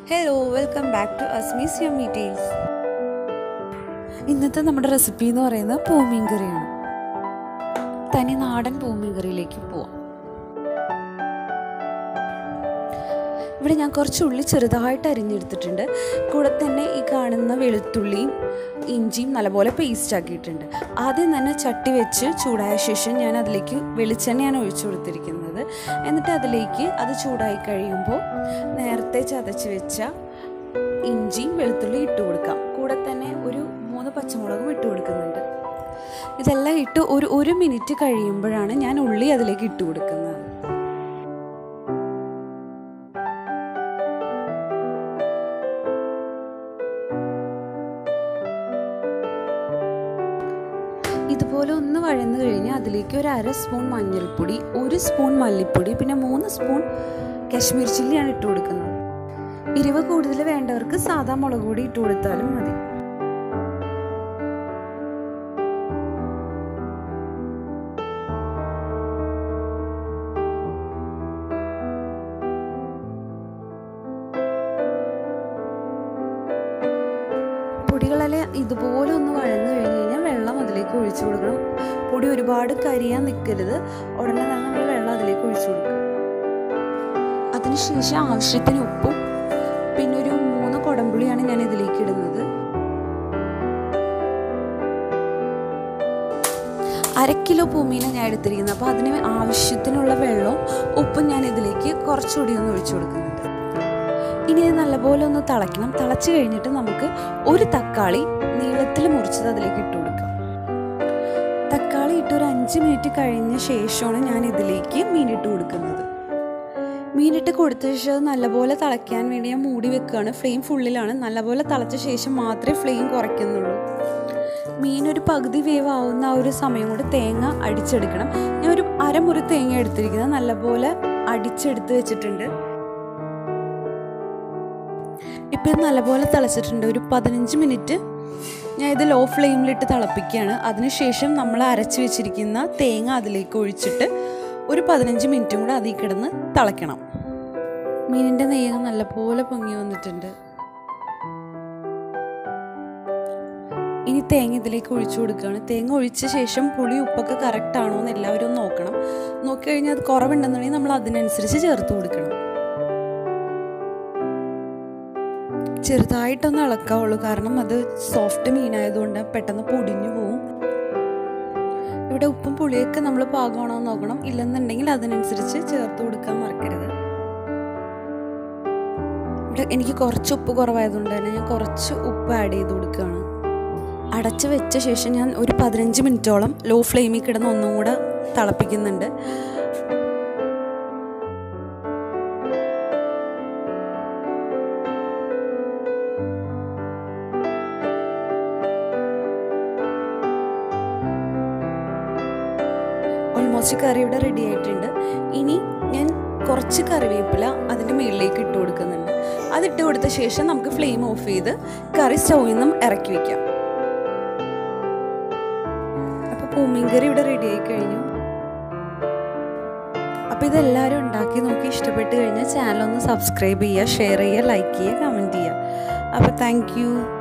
hello welcome back to Asmi's yummy tales ഇന്നത്തെ നമ്മുടെ recipe എന്ന് പറയുന്നത് പൂമീൻ കറിയാണ് തനി നാടൻ പൂമീൻ കറിയിലേക്ക് പോവാം ഇവിടെ ഞാൻ കുറച്ച് ഉള്ളി ചെറുതായിട്ട് അരിഞ്ഞെടുത്തിട്ടുണ്ട് കൂടെ തന്നെ ഈ കാണുന്ന വെളുത്തുള്ളിയും ഇഞ്ചിയും നല്ലപോലെ പേസ്റ്റ് ആക്കിയിട്ടുണ്ട് ആദ്യം തന്നെ ചട്ടി വെച്ച് ചൂടായ ശേഷം ഞാൻ അതിലേക്ക് വെളിച്ചെണ്ണയാണ് ഒഴിച്ചു കൊടുത്തിരിക്കുന്നത് എന്നിട്ട് അതിലേക്ക് അത് ചൂടായി കഴിയുമ്പോൾ നേരത്തെ ചതച്ച് വെച്ച ഇഞ്ചിയും വെളുത്തുള്ളി ഇട്ട് കൊടുക്കാം കൂടെ തന്നെ ഒരു മൂന്ന് പച്ചമുളകും ഇട്ട് കൊടുക്കുന്നുണ്ട് ഇതെല്ലാം ഇട്ട് ഒരു ഒരു മിനിറ്റ് കഴിയുമ്പോഴാണ് ഞാൻ ഉള്ളി അതിലേക്ക് ഇട്ട് കൊടുക്കുന്നത് ഇതുപോലെ ഒന്ന് വഴന്നു കഴിഞ്ഞാൽ അതിലേക്ക് ഒരു അര സ്പൂൺ മഞ്ഞൾപ്പൊടി ഒരു സ്പൂൺ മല്ലിപ്പൊടി പിന്നെ മൂന്ന് സ്പൂൺ കാശ്മീർ ചില്ലിയാണ് ഇട്ട് കൊടുക്കുന്നത് എരിവ് കൂടുതൽ വേണ്ടവർക്ക് സാധാ മുളക് പൊടി ഇട്ട് കൊടുത്താലും മതി പൊടികളെല്ലാം ഇതുപോലെ ഒന്ന് വഴന്നു കഴിഞ്ഞ് കഴിഞ്ഞാൽ വെള്ളം അതിലേക്ക് ഒഴിച്ചു കൊടുക്കണം പൊടി ഒരുപാട് കരിയാൻ നിൽക്കരുത് ഉടനെ തന്നെ നമ്മൾ വെള്ളം അതിലേക്ക് ഒഴിച്ചു കൊടുക്കുക അതിനുശേഷം ആവശ്യത്തിന് ഉപ്പും പിന്നെ ഒരു മൂന്ന് കുടംപുളിയാണ് ഞാൻ ഇതിലേക്ക് ഇടുന്നത് അര കിലോ പൂമീന ഞാൻ എടുത്തിരിക്കുന്നത് അപ്പോൾ അതിന് ആവശ്യത്തിനുള്ള വെള്ളവും ഉപ്പും ഞാൻ ഇതിലേക്ക് കുറച്ചുകൂടി ഒന്ന് ഒഴിച്ചു കൊടുക്കുന്നുണ്ട് ഇനി ഇത് നല്ലപോലെ ഒന്ന് തിളയ്ക്കണം തിളച്ച് കഴിഞ്ഞിട്ട് നമുക്ക് ഒരു തക്കാളി നീളത്തിൽ മുറിച്ചത് അതിലേക്ക് ഇട്ട് കൊടുക്കാം തക്കാളി ഇട്ട് ഒരു അഞ്ച് മിനിറ്റ് കഴിഞ്ഞ ശേഷമാണ് ഞാൻ ഇതിലേക്ക് മീനിട്ട് കൊടുക്കുന്നത് മീനിട്ട് കൊടുത്ത ശേഷം നല്ലപോലെ തിളയ്ക്കാൻ വേണ്ടി ഞാൻ മൂടി വെക്കുകയാണ് ഫ്ലെയിം ഫുള്ളിലാണ് നല്ലപോലെ തിളച്ച ശേഷം മാത്രമേ ഫ്ലെയിം കുറയ്ക്കുന്നുള്ളൂ മീൻ ഒരു പകുതി വേവ് ആവുന്ന ആ ഒരു സമയം കൊണ്ട് തേങ്ങ അടിച്ചെടുക്കണം ഞാൻ ഒരു അരമുറി തേങ്ങ എടുത്തിരിക്കുന്നത് നല്ലപോലെ അടിച്ചെടുത്ത് വെച്ചിട്ടുണ്ട് ഇപ്പം ഇത് നല്ലപോലെ തിളച്ചിട്ടുണ്ട് ഒരു പതിനഞ്ച് മിനിറ്റ് ഞാൻ ഇത് ലോ ഫ്ലെയിമിലിട്ട് തിളപ്പിക്കുകയാണ് അതിനുശേഷം നമ്മൾ അരച്ച് വെച്ചിരിക്കുന്ന തേങ്ങ അതിലേക്ക് ഒഴിച്ചിട്ട് ഒരു പതിനഞ്ച് മിനിറ്റും കൂടെ അതിൽ കിടന്ന് തിളയ്ക്കണം മീനിൻ്റെ നെയ്യ് നല്ലപോലെ പൊങ്ങി വന്നിട്ടുണ്ട് ഇനി തേങ്ങ ഇതിലേക്ക് ഒഴിച്ചു കൊടുക്കുകയാണ് തേങ്ങ ഒഴിച്ച ശേഷം പുളി ഉപ്പൊക്കെ കറക്റ്റ് ആണോ എന്ന് എല്ലാവരും ഒന്ന് നോക്കണം നോക്കിക്കഴിഞ്ഞാൽ അത് കുറവുണ്ടെന്നുണ്ടെങ്കിൽ നമ്മൾ അതിനനുസരിച്ച് ചേർത്ത് കൊടുക്കണം ചെറുതായിട്ടൊന്ന് ഇളക്കാവുള്ളൂ കാരണം അത് സോഫ്റ്റ് മീനായതുകൊണ്ട് പെട്ടെന്ന് പൊടിഞ്ഞു പോവും ഇവിടെ ഉപ്പും പുളിയൊക്കെ നമ്മൾ പാകമാണോ എന്ന് നോക്കണം ഇല്ലെന്നുണ്ടെങ്കിൽ അതിനനുസരിച്ച് ചേർത്ത് കൊടുക്കാൻ മറക്കരുത് ഇവിടെ എനിക്ക് കുറച്ച് ഉപ്പ് കുറവായതുകൊണ്ട് തന്നെ ഞാൻ കുറച്ച് ഉപ്പ് ആഡ് ചെയ്ത് കൊടുക്കുകയാണ് അടച്ച് വെച്ച ശേഷം ഞാൻ ഒരു പതിനഞ്ച് മിനിറ്റോളം ലോ ഫ്ലെയിമിൽ കിടന്ന് ഒന്നും കൂടെ തിളപ്പിക്കുന്നുണ്ട് ഓൾമോസ്റ്റ് കറി ഇവിടെ റെഡി ആയിട്ടുണ്ട് ഇനി ഞാൻ കുറച്ച് കറിവേപ്പില അതിൻ്റെ മുകളിലേക്ക് ഇട്ട് കൊടുക്കുന്നുണ്ട് അതിട്ട് കൊടുത്ത ശേഷം നമുക്ക് ഫ്ലെയിം ഓഫ് ചെയ്ത് കറി സ്റ്റൗവിൽ നിന്നും ഇറക്കി വെക്കാം അപ്പോൾ പൂമീൻ കറി ഇവിടെ റെഡി ആയി കഴിഞ്ഞു അപ്പോൾ ഇതെല്ലാവരും ഉണ്ടാക്കി നോക്കി ഇഷ്ടപ്പെട്ട് കഴിഞ്ഞാൽ ചാനൽ ഒന്ന് സബ്സ്ക്രൈബ് ചെയ്യുക ഷെയർ ചെയ്യുക ലൈക്ക് ചെയ്യുക കമൻറ്റ് ചെയ്യുക അപ്പോൾ താങ്ക്